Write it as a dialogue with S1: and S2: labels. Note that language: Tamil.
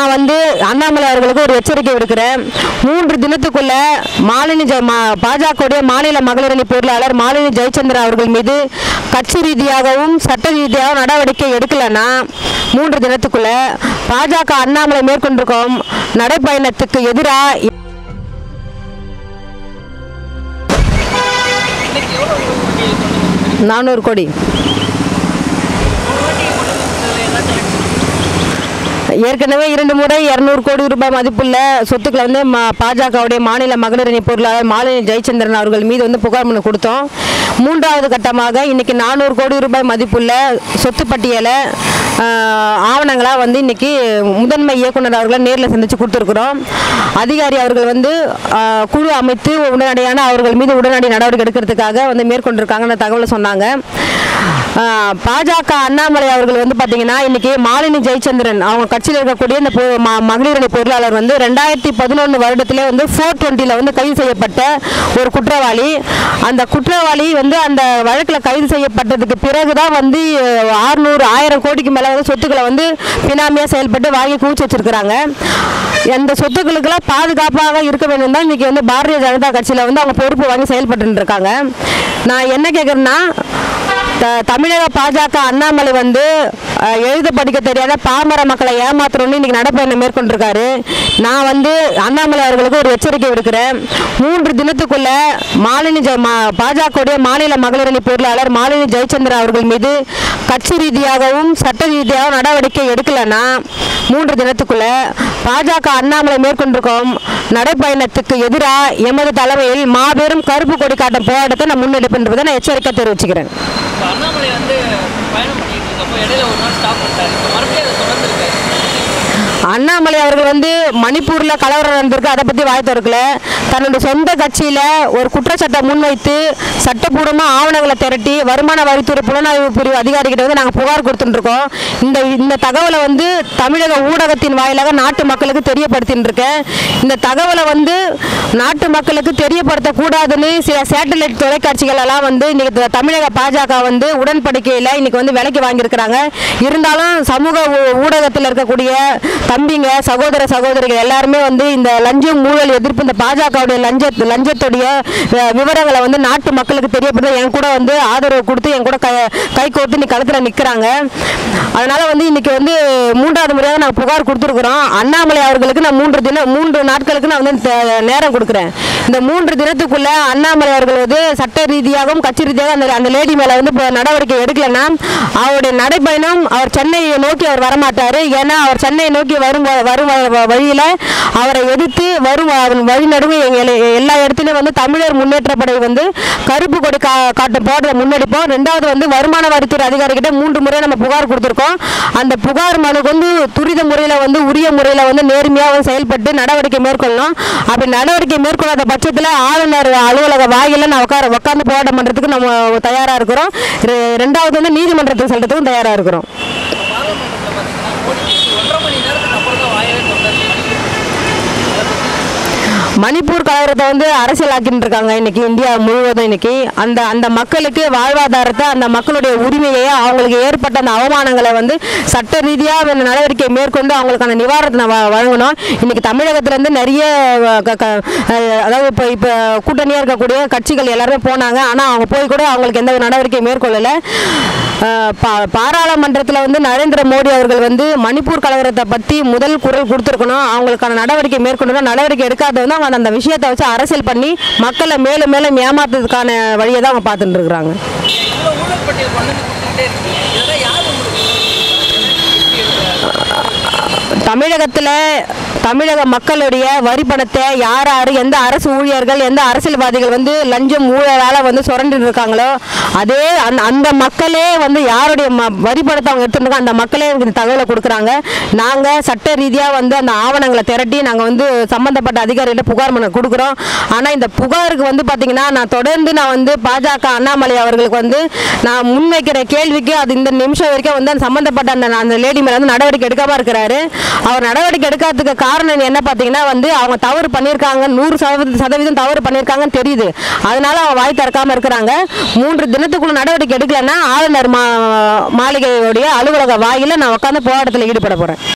S1: நான் வந்து அண்ணாமலை அவர்களுக்கு ஒரு எச்சரிக்கை விடுக்கிறேன் மூன்று தினத்துக்குள்ள மாலினி ஜெ- மா- பாஜகவுடைய மாநில மகளிரணி பொருளாளர் மாலினி ஜெயச்சந்திரன் அவர்கள் மீது கட்சி ரீதியாகவும் சட்ட ரீதியாகவும் நடவடிக்கை எடுக்கலைன்னா மூன்று தினத்துக்குள்ள பாஜக அண்ணாமலை மேற்கொண்டிருக்கும் நடைப்பயணத்துக்கு எதிராக நானூறு கோடி ஏற்கனவே இரண்டு முறை இரநூறு கோடி ரூபாய் மதிப்புள்ள சொத்துக்களை வந்து ம- பாஜகவுடைய மாநில மகளிரணி பொருளாளர் மாலினி ஜெயச்சந்திரன் அவர்கள் மீது வந்து புகார் மனு கொடுத்தோம் மூன்றாவது கட்டமாக இன்னைக்கு நானூறு கோடி ரூபாய் மதிப்புள்ள சொத்து பட்டியலை ஆவணங்களாக வந்து இன்னைக்கு முதன்மை இயக்குனர் அவர்களை நேரில் சந்தித்து கொடுத்துருக்குறோம் அதிகாரி அவர்கள் வந்து ஆஹ், குழு அமைத்து உடனடியான அவர்கள் மீது உடனடி நடவடிக்கை எடுக்கிறதுக்காக வந்து மேற்கொண்டிருக்காங்கன்ற தகவலை சொன்னாங்க ஆஹ், பாஜக அண்ணாமலை அவர்கள் வந்து பார்த்தீங்கன்னா இன்னைக்கு மாலினி ஜெயச்சந்திரன் அவங்க கட்சியில் இருக்கக்கூடிய இந்த பொ- ம- மகளிரணி பொருளாளர் வந்து ரெண்டாயிரத்தி பதினொன்று வருடத்திலே வந்து ஃபோர் டுவெண்ட்டியில் வந்து கைது செய்யப்பட்ட ஒரு குற்றவாளி அந்த குற்றவாளி வந்து அந்த வழக்கில் கைது செய்யப்பட்டதுக்கு பிறகு தான் வந்து ஆறுநூறு ஆயிரம் கோடிக்கு மேலே வந்து சொத்துக்களை வந்து பினாமியாக செயல்பட்டு வாங்கி குவிச்சு வச்சிருக்கிறாங்க அந்த சொத்துக்களுக்கெல்லாம் பாதுகாப்பாக இருக்க வேண்டும் தான் இன்னைக்கு வந்து பாரதிய ஜனதா கட்சியில் வந்து அவங்க பொறுப்பு வாங்கி செயல்பட்டு இருக்காங்க நான் என்ன கேட்குறேன்னா த- தமிழக பாஜக அண்ணாமலை வந்து அஹ், எழுத படிக்க தெரியாத பாமர மக்களை ஏமாத்தணும்னு இன்னைக்கு நடப்பயணம் மேற்கொண்டிருக்காரு நான் வந்து அண்ணாமலை அவர்களுக்கு ஒரு எச்சரிக்கை விடுக்கிறேன் மூன்று தினத்துக்குள்ள மாலினி ஜெ- மா- பாஜகவுடைய மாநில மகளிரணி பொருளாளர் மாலினி ஜெயச்சந்திரன் அவர்கள் மீது கட்சி ரீதியாகவும் சட்ட ரீதியாகவும் நடவடிக்கை எடுக்கலைன்னா மூன்று தினத்துக்குள்ள பாஜக அண்ணாமலை மேற்கொண்டிருக்கும் நடைப்பயணத்துக்கு எதிராக எமது தலைமையில் மாபெரும் கருப்பு கொடி காட்டும் போராட்டத்தை நான் முன்னெடுப்பதை நான் எச்சரிக்கை தெரிவிச்சுக்கிறேன்
S2: இப்போ அண்ணாமலை வந்து பயணம் பண்ணிட்டு இருக்கப்போ இடையில ஒரு நாள் ஸ்டாப் பண்ணிட்டாரு இப்போ மறுபடியும் அதை தொடர்ந்துருக்காரு
S1: அண்ணாமலை அவர்கள் வந்து மணிப்பூரில் கலவரம் நடந்திருக்கு அதை பற்றி வாய் திறக்கல தன்னுடைய சொந்த கட்சியில் ஒரு குற்றச்சாட்டை முன்வைத்து சட்டப்பூர்வமாக ஆவணங்களை திரட்டி வருமான வரித்துறை புலனாய்வு பிரிவு அதிகாரிகிட்ட வந்து நாங்கள் புகார் கொடுத்துட்டுருக்கோம் இந்த இந்த தகவலை வந்து தமிழக ஊடகத்தின் வாயிலாக நாட்டு மக்களுக்கு தெரியப்படுத்தின்னு இருக்கேன் இந்த தகவலை வந்து நாட்டு மக்களுக்கு தெரியப்படுத்தக்கூடாதுன்னு சில சேட்டலைட் தொலைக்காட்சிகள் எல்லாம் வந்து இன்னைக்கு தமிழக பாஜக வந்து உடன்படிக்கையில் இன்னைக்கு வந்து விலைக்கு வாங்கியிருக்கிறாங்க இருந்தாலும் சமூக ஊ- ஊடகத்தில் இருக்கக்கூடிய தம்பிங்க சகோதர சகோதரிகள் எல்லாருமே வந்து இந்த லஞ்சம் ஊழல் எதிர்ப்பு இந்த பாஜகவுடைய லஞ்ச லஞ்சத்துடைய அஹ், விவரங்களை வந்து நாட்டு மக்களுக்கு தெரியப்படுத்த என் கூட வந்து ஆதரவு கொடுத்து என் கூட கை கை கோர்த்து இன்னைக்கு களத்தில் நிற்கிறாங்க அதனால வந்து இன்னைக்கு வந்து மூன்றாவது முறையாக நான் புகார் கொடுத்துருக்குறோம் அண்ணாமலை அவர்களுக்கு நான் மூன்று தினம் மூன்று நாட்களுக்கு நான் வந்து தே- நேரம் கொடுக்குறேன் இந்த மூன்று தினத்துக்குள்ள அண்ணாமலை அவர்கள் வந்து சட்ட ரீதியாகவும் கட்சி ரீதியாக அந்த அந்த லேடி மேலே வந்து இப்போ நடவடிக்கை எடுக்கலைன்னா அவருடைய நடைப்பயணம் அவர் சென்னையை நோக்கி அவர் வரமாட்டார் ஏன்னா அவர் சென்னையை நோக்கி வரும் வ- வரும் வ- வழியில் அவரை எதிர்த்து வரும் வ- வழி நடுவே எங்களை எல்லா இடத்துலையும் வந்து தமிழர் முன்னேற்ற படை வந்து கருப்பு கொடி கா காட்டும் போடுறத முன்னெடுப்போம் ரெண்டாவது வந்து வருமான வரித்துறை அதிகாரிகிட்ட மூன்று முறை நம்ம புகார் கொடுத்துருக்கோம் அந்த புகார் மனுக்கு வந்து துரித முறையில் வந்து உரிய முறையில் வந்து நேர்மையாக வந்து செயல்பட்டு நடவடிக்கை மேற்கொள்ளணும் அப்படி நடவடிக்கை மேற்கொள்ளாத பட்சத்தில் ஆளுநர் அலுவலக வாயில நான் உட்கார உட்காந்து போராட்டம் பண்ணுறதுக்கு நம்ம தயாராக இருக்கிறோம் ரெ- ரெண்டாவது வந்து நீதிமன்றத்துக்கு செல்றதுக்கும் தயாராக இருக்கிறோம்
S2: பாராளுமன்றத்தில் பார்த்தீங்கன்னா மோடி பேசி ஒன்றரை மணி நேரத்துக்கு அப்புறம் தான் வாயவே தொடர்ந்து
S1: மணிப்பூர் கலவரத்தை வந்து அரசியலாக்கின்னு இருக்காங்க இன்னைக்கு இந்தியா முழுவதும் இன்னைக்கு அந்த அந்த மக்களுக்கு வாழ்வாதாரத்தை அந்த மக்களுடைய உரிமையை அவங்களுக்கு ஏற்பட்ட அந்த அவமானங்களை வந்து சட்ட ரீதியாக இந்த நடவடிக்கை மேற்கொண்டு அவங்களுக்கான நிவாரணத்தை வ- வழங்கணும் இன்னைக்கு தமிழகத்திலேருந்து நிறைய அஹ், க- க- அஹ், அதாவது இப்போ இப்போ கூட்டணியாக இருக்கக்கூடிய கட்சிகள் எல்லாருமே போனாங்க ஆனால் அவங்க போய் கூட அவங்களுக்கு எந்த ஒரு நடவடிக்கையும் மேற்கொள்ளலை அஹ், பா- பாராளுமன்றத்தில் வந்து நரேந்திர மோடி அவர்கள் வந்து மணிப்பூர் கலவரத்தை பற்றி முதல் குரல் கொடுத்துருக்கணும் அவங்களுக்கான நடவடிக்கை மேற்கொண்டு நடவடிக்கை எடுக்காத வந்து அவங்க அந்த விஷயத்தை வச்சு அரசியல் பண்ணி மக்களை மேலும் மேலும் ஏமாத்துறதுக்கான வழியை தான் அவங்க பார்த்துட்டு இருக்கிறாங்க
S2: இவ்வளோ ஊழல் பட்டியல் கொண்டு வந்து கொடுத்துக்கிட்டே இருக்கீங்க இதெல்லாம் யார் உங்களுக்கு
S1: தமிழகத்தில் தமிழக மக்களுடைய வரி பணத்தை யார் யார் எந்த அரசு ஊழியர்கள் எந்த அரசியல்வாதிகள் வந்து லஞ்சம் ஊழலால் வந்து சுரண்டு இருக்காங்களோ அதே அந்த அந்த மக்களே வந்து யாருடைய ம வரி பணத்தை அவங்க எடுத்துருக்காங்க அந்த மக்களே எனக்கு இந்த தகவலை கொடுக்குறாங்க நாங்கள் சட்ட ரீதியாக வந்து அந்த ஆவணங்களை திரட்டி நாங்கள் வந்து சம்மந்தப்பட்ட அதிகாரிகிட்ட புகார் மனு கொடுக்குறோம் ஆனால் இந்த புகாருக்கு வந்து பார்த்திங்கன்னா நான் தொடர்ந்து நான் வந்து பாஜக அண்ணாமலை அவர்களுக்கு வந்து நான் முன்வைக்கிற கேள்விக்கு அது இந்த நிமிஷம் வரைக்கும் வந்து அந்த சம்மந்தப்பட்ட அந்த அந்த லேடி மேலே வந்து நடவடிக்கை எடுக்காம இருக்கிறாரு அவர் நடவடிக்கை எடுக்காததுக்கு காரணம் என்ன பார்த்தீங்கன்னா வந்து அவங்க தவறு பண்ணியிருக்காங்க நூறு சதவீதம் சதவீதம் தவறு பண்ணியிருக்காங்கன்னு தெரியுது அதனால அவங்க வாய் திறக்காம இருக்கிறாங்க மூன்று தினத்துக்குள்ள நடவடிக்கை எடுக்கலைன்னா ஆளுநர் மா மாளிகையுடைய அலுவலக வாயில நான் உட்காந்து போராட்டத்தில் ஈடுபட போகிறேன்